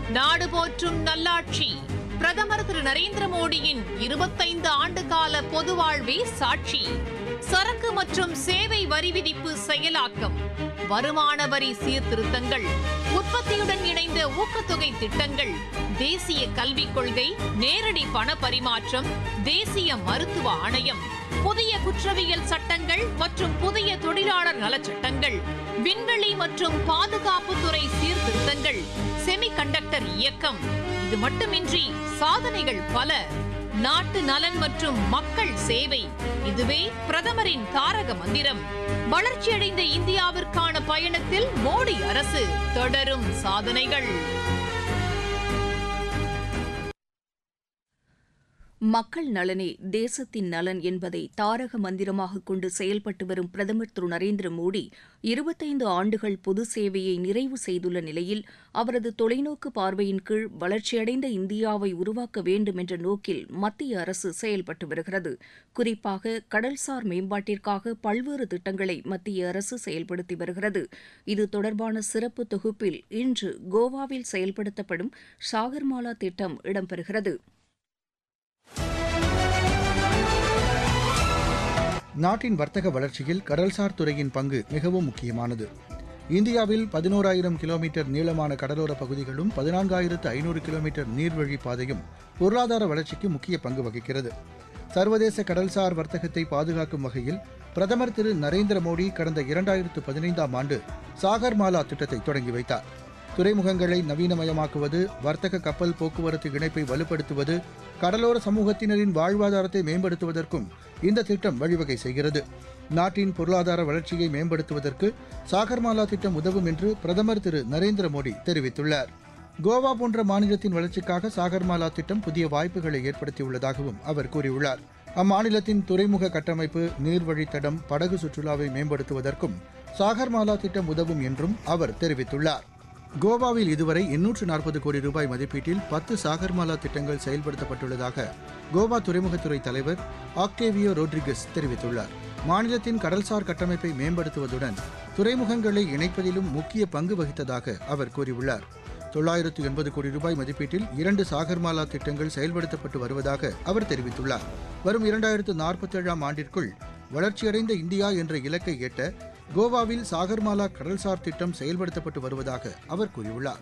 நாடு போற்றும் நல்லாட்சி பிரதமர் திரு நரேந்திர மோடியின் இருபத்தைந்து ஆண்டு கால பொது வாழ்வே சாட்சி சரக்கு மற்றும் சேவை வரி விதிப்பு செயலாக்கம் வருமான வரி சீர்திருத்தங்கள் உற்பத்தியுடன் இணைந்த ஊக்கத்தொகை திட்டங்கள் தேசிய கல்விக் கொள்கை நேரடி பண பரிமாற்றம் தேசிய மருத்துவ ஆணையம் புதிய குற்றவியல் சட்டங்கள் மற்றும் புதிய தொழிலாளர் நலச்சட்டங்கள் விண்வெளி மற்றும் பாதுகாப்புத்துறை சீர்திருத்தங்கள் செமிகண்டக்டர் இயக்கம் இது மட்டுமின்றி சாதனைகள் பல நாட்டு நலன் மற்றும் மக்கள் சேவை இதுவே பிரதமரின் தாரக மந்திரம் வளர்ச்சியடைந்த இந்தியாவிற்கான பயணத்தில் மோடி அரசு தொடரும் சாதனைகள் மக்கள் நலனே தேசத்தின் நலன் என்பதை தாரக மந்திரமாக கொண்டு செயல்பட்டு வரும் பிரதமர் திரு நரேந்திர மோடி இருபத்தைந்து ஆண்டுகள் பொது சேவையை நிறைவு செய்துள்ள நிலையில் அவரது தொலைநோக்கு பார்வையின் கீழ் வளர்ச்சியடைந்த இந்தியாவை உருவாக்க வேண்டும் என்ற நோக்கில் மத்திய அரசு செயல்பட்டு வருகிறது குறிப்பாக கடல்சார் மேம்பாட்டிற்காக பல்வேறு திட்டங்களை மத்திய அரசு செயல்படுத்தி வருகிறது இது தொடர்பான சிறப்பு தொகுப்பில் இன்று கோவாவில் செயல்படுத்தப்படும் சாகர்மாலா திட்டம் இடம்பெறுகிறது நாட்டின் வர்த்தக வளர்ச்சியில் கடல்சார் துறையின் பங்கு மிகவும் முக்கியமானது இந்தியாவில் பதினோராயிரம் கிலோமீட்டர் நீளமான கடலோர பகுதிகளும் பதினான்காயிரத்து ஐநூறு கிலோமீட்டர் நீர்வழி பாதையும் பொருளாதார வளர்ச்சிக்கு முக்கிய பங்கு வகிக்கிறது சர்வதேச கடல்சார் வர்த்தகத்தை பாதுகாக்கும் வகையில் பிரதமர் திரு நரேந்திர மோடி கடந்த இரண்டாயிரத்து பதினைந்தாம் ஆண்டு சாகர்மாலா திட்டத்தை தொடங்கி வைத்தார் துறைமுகங்களை நவீனமயமாக்குவது வர்த்தக கப்பல் போக்குவரத்து இணைப்பை வலுப்படுத்துவது கடலோர சமூகத்தினரின் வாழ்வாதாரத்தை மேம்படுத்துவதற்கும் இந்த திட்டம் வழிவகை செய்கிறது நாட்டின் பொருளாதார வளர்ச்சியை மேம்படுத்துவதற்கு சாகர்மாலா திட்டம் உதவும் என்று பிரதமர் திரு நரேந்திர மோடி தெரிவித்துள்ளார் கோவா போன்ற மாநிலத்தின் வளர்ச்சிக்காக சாகர்மாலா திட்டம் புதிய வாய்ப்புகளை ஏற்படுத்தியுள்ளதாகவும் அவர் கூறியுள்ளார் அம்மாநிலத்தின் துறைமுக கட்டமைப்பு நீர்வழித்தடம் படகு சுற்றுலாவை மேம்படுத்துவதற்கும் சாகர்மாலா திட்டம் உதவும் என்றும் அவர் தெரிவித்துள்ளார் கோவாவில் இதுவரை எண்ணூற்று நாற்பது கோடி ரூபாய் மதிப்பீட்டில் பத்து சாகர்மாலா திட்டங்கள் செயல்படுத்தப்பட்டுள்ளதாக கோவா துறைமுகத்துறை தலைவர் ஆக்டேவியோ ரோட்ரிகஸ் தெரிவித்துள்ளார் மாநிலத்தின் கடல்சார் கட்டமைப்பை மேம்படுத்துவதுடன் துறைமுகங்களை இணைப்பதிலும் முக்கிய பங்கு வகித்ததாக அவர் கூறியுள்ளார் தொள்ளாயிரத்து எண்பது கோடி ரூபாய் மதிப்பீட்டில் இரண்டு சாகர்மாலா திட்டங்கள் செயல்படுத்தப்பட்டு வருவதாக அவர் தெரிவித்துள்ளார் வரும் இரண்டாயிரத்து நாற்பத்தேழாம் ஆண்டிற்குள் வளர்ச்சியடைந்த இந்தியா என்ற இலக்கை எட்ட கோவாவில் சாகர்மாலா கடல்சார் திட்டம் செயல்படுத்தப்பட்டு வருவதாக அவர் கூறியுள்ளார்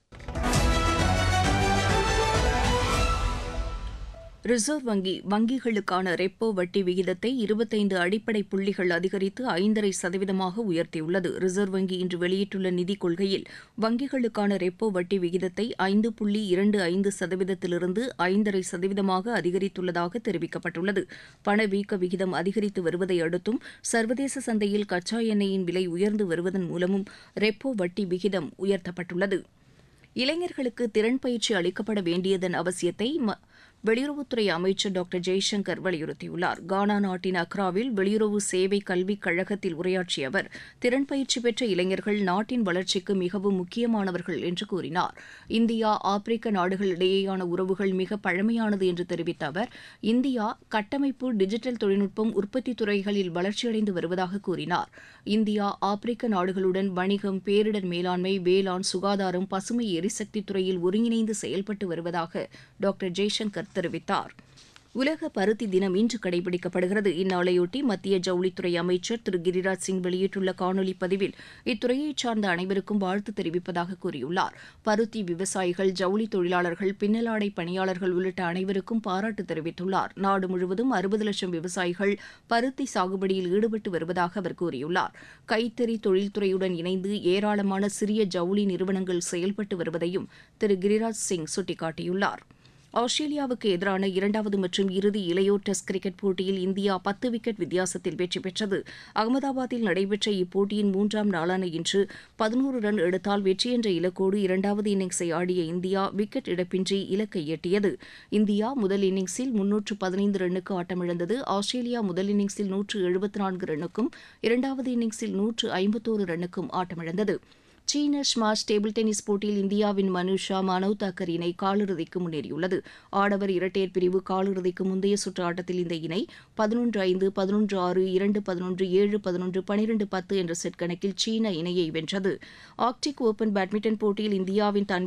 ரிசர்வ் வங்கி வங்கிகளுக்கான ரெப்போ வட்டி விகிதத்தை இருபத்தைந்து அடிப்படை புள்ளிகள் அதிகரித்து ஐந்தரை சதவீதமாக உயர்த்தியுள்ளது ரிசர்வ் வங்கி இன்று வெளியிட்டுள்ள நிதிக் கொள்கையில் வங்கிகளுக்கான ரெப்போ வட்டி விகிதத்தை ஐந்து புள்ளி இரண்டு ஐந்து சதவீதத்திலிருந்து ஐந்தரை சதவீதமாக அதிகரித்துள்ளதாக தெரிவிக்கப்பட்டுள்ளது பணவீக்க விகிதம் அதிகரித்து வருவதை அடுத்தும் சர்வதேச சந்தையில் கச்சா எண்ணெயின் விலை உயர்ந்து வருவதன் மூலமும் ரெப்போ வட்டி விகிதம் உயர்த்தப்பட்டுள்ளது இளைஞர்களுக்கு திறன் பயிற்சி அளிக்கப்பட வேண்டியதன் அவசியத்தை வெளியுறவுத்துறை அமைச்சர் டாக்டர் ஜெய்சங்கர் வலியுறுத்தியுள்ளார் கானா நாட்டின் அக்ராவில் வெளியுறவு சேவை கல்விக் கழகத்தில் உரையாற்றிய அவர் திறன் பயிற்சி பெற்ற இளைஞர்கள் நாட்டின் வளர்ச்சிக்கு மிகவும் முக்கியமானவர்கள் என்று கூறினார் இந்தியா ஆப்பிரிக்க நாடுகளிடையேயான உறவுகள் மிக பழமையானது என்று தெரிவித்த அவர் இந்தியா கட்டமைப்பு டிஜிட்டல் தொழில்நுட்பம் உற்பத்தி துறைகளில் வளர்ச்சியடைந்து வருவதாக கூறினார் இந்தியா ஆப்பிரிக்க நாடுகளுடன் வணிகம் பேரிடர் மேலாண்மை வேளாண் சுகாதாரம் பசுமை எரிசக்தி துறையில் ஒருங்கிணைந்து செயல்பட்டு வருவதாக டாக்டர் ஜெய்சங்கர் தெரிவித்தார் உலக பருத்தி தினம் இன்று கடைபிடிக்கப்படுகிறது இந்நாளையொட்டி மத்திய ஜவுளித்துறை அமைச்சர் திரு கிரிராஜ் சிங் வெளியிட்டுள்ள காணொலி பதிவில் இத்துறையைச் சார்ந்த அனைவருக்கும் வாழ்த்து தெரிவிப்பதாக கூறியுள்ளார் பருத்தி விவசாயிகள் ஜவுளி தொழிலாளர்கள் பின்னலாடை பணியாளர்கள் உள்ளிட்ட அனைவருக்கும் பாராட்டு தெரிவித்துள்ளார் நாடு முழுவதும் அறுபது லட்சம் விவசாயிகள் பருத்தி சாகுபடியில் ஈடுபட்டு வருவதாக அவர் கூறியுள்ளார் கைத்தறி தொழில்துறையுடன் இணைந்து ஏராளமான சிறிய ஜவுளி நிறுவனங்கள் செயல்பட்டு வருவதையும் திரு கிரிராஜ் சிங் சுட்டிக்காட்டியுள்ளார் ஆஸ்திரேலியாவுக்கு எதிரான இரண்டாவது மற்றும் இறுதி இளையோர் டெஸ்ட் கிரிக்கெட் போட்டியில் இந்தியா பத்து விக்கெட் வித்தியாசத்தில் வெற்றி பெற்றது அகமதாபாத்தில் நடைபெற்ற இப்போட்டியின் மூன்றாம் நாளான இன்று பதினோரு ரன் எடுத்தால் வெற்றி என்ற இலக்கோடு இரண்டாவது இன்னிங்ஸை ஆடிய இந்தியா விக்கெட் இழப்பின்றி இலக்கை எட்டியது இந்தியா முதல் இன்னிங்ஸில் முன்னூற்று பதினைந்து ரன்னுக்கு ஆட்டமிழந்தது ஆஸ்திரேலியா முதல் இன்னிங்ஸில் நூற்று எழுபத்தி நான்கு ரன்னுக்கும் இரண்டாவது இன்னிங்ஸில் நூற்று ஐம்பத்தோரு ரன்னுக்கும் ஆட்டமிழந்தது சீன ஸ்மாஷ் டேபிள் டென்னிஸ் போட்டியில் இந்தியாவின் மனுஷா மனவ் தாக்கர் இணை காலிறுதிக்கு முன்னேறியுள்ளது ஆடவர் இரட்டையர் பிரிவு காலிறுதிக்கு முந்தைய சுற்று ஆட்டத்தில் இந்த இணை பதினொன்று ஐந்து பதினொன்று ஆறு இரண்டு பதினொன்று ஏழு பதினொன்று பனிரெண்டு பத்து என்ற செட் கணக்கில் சீன இணையை வென்றது ஆர்க்டிக் ஓபன் பேட்மிண்டன் போட்டியில் இந்தியாவின் தன்வி